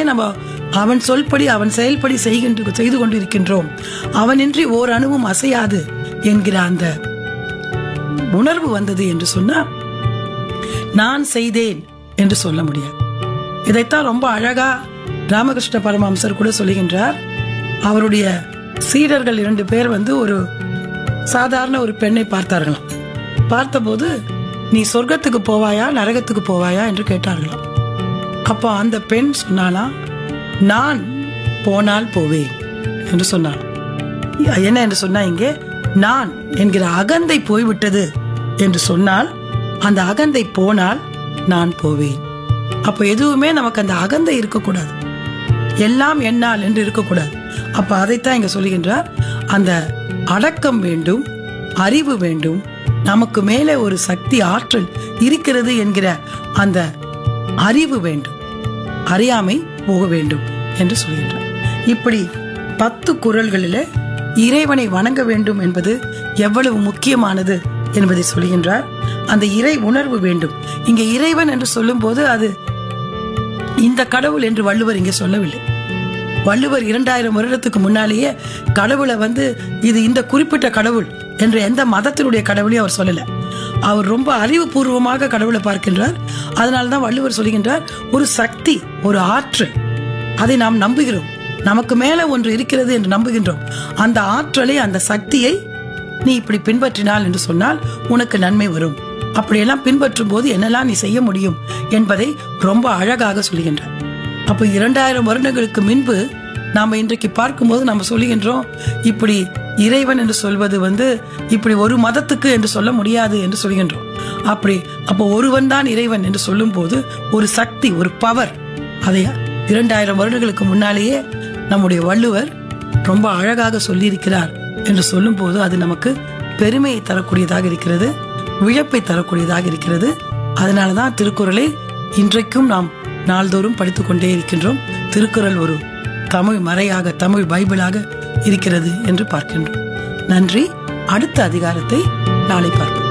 நம்ம அவன் சொல்படி அவன் செயல்படி செய்கின்ற செய்து கொண்டிருக்கின்றோம் அவனின்றி ஓர் அணுவும் அசையாது என்கிற அந்த உணர்வு வந்தது என்று சொன்னா நான் செய்தேன் என்று சொல்ல முடியாது இதைத்தான் ரொம்ப அழகா ராமகிருஷ்ண பரமஹம்சர் கூட சொல்லுகின்றார் அவருடைய சீடர்கள் இரண்டு பேர் வந்து ஒரு சாதாரண ஒரு பெண்ணை பார்த்தார்களாம் பார்த்தபோது நீ சொர்க்கத்துக்கு போவாயா நரகத்துக்கு போவாயா என்று கேட்டார்களாம் அப்போ அந்த பெண் சொன்னாலாம் நான் போனால் போவேன் என்று சொன்னாள் என்ன என்று சொன்னா இங்கே நான் என்கிற அகந்தை போய்விட்டது என்று சொன்னால் அந்த அகந்தை போனால் நான் போவேன் அப்போ எதுவுமே நமக்கு அந்த அகந்தை இருக்கக்கூடாது எல்லாம் என்னால் என்று இருக்கக்கூடாது அப்ப அதைத்தான் இங்க சொல்லுகின்றார் அந்த அடக்கம் வேண்டும் அறிவு வேண்டும் நமக்கு மேலே ஒரு சக்தி ஆற்றல் இருக்கிறது என்கிற அந்த அறிவு வேண்டும் அறியாமை போக வேண்டும் என்று சொல்கின்றார் இப்படி பத்து குரல்களில் இறைவனை வணங்க வேண்டும் என்பது எவ்வளவு முக்கியமானது என்பதை சொல்கின்றார் அந்த இறை உணர்வு வேண்டும் இங்கே இறைவன் என்று சொல்லும்போது அது இந்த கடவுள் என்று வள்ளுவர் இங்கே சொல்லவில்லை வள்ளுவர் இரண்டாயிரம் வருடத்துக்கு முன்னாலேயே கடவுளை வந்து இது இந்த குறிப்பிட்ட கடவுள் என்ற எந்த மதத்தினுடைய கடவுளையும் அவர் சொல்லல அவர் ரொம்ப அறிவுபூர்வமாக கடவுளை பார்க்கின்றார் அதனால தான் வள்ளுவர் சொல்கின்றார் ஒரு சக்தி ஒரு ஆற்றல் அதை நாம் நம்புகிறோம் நமக்கு மேல ஒன்று இருக்கிறது என்று நம்புகின்றோம் அந்த ஆற்றலை அந்த சக்தியை நீ இப்படி பின்பற்றினால் என்று சொன்னால் உனக்கு நன்மை வரும் அப்படியெல்லாம் பின்பற்றும் போது என்னெல்லாம் நீ செய்ய முடியும் என்பதை ரொம்ப அழகாக சொல்கின்றார் அப்போ இரண்டாயிரம் வருடங்களுக்கு முன்பு நாம இன்றைக்கு பார்க்கும்போது நம்ம சொல்லுகின்றோம் இப்படி இறைவன் என்று சொல்வது வந்து இப்படி ஒரு மதத்துக்கு என்று சொல்ல முடியாது என்று சொல்கின்றோம் அப்படி அப்போ ஒருவன் தான் இறைவன் என்று சொல்லும் போது ஒரு சக்தி ஒரு பவர் அதை இரண்டாயிரம் வருடங்களுக்கு முன்னாலேயே நம்முடைய வள்ளுவர் ரொம்ப அழகாக சொல்லியிருக்கிறார் என்று சொல்லும் போது அது நமக்கு பெருமையை தரக்கூடியதாக இருக்கிறது வியப்பை தரக்கூடியதாக இருக்கிறது அதனாலதான் திருக்குறளை இன்றைக்கும் நாம் நாள்தோறும் படித்துக் கொண்டே இருக்கின்றோம் திருக்குறள் ஒரு தமிழ் மறையாக தமிழ் பைபிளாக இருக்கிறது என்று பார்க்கின்றோம் நன்றி அடுத்த அதிகாரத்தை நாளை பார்ப்போம்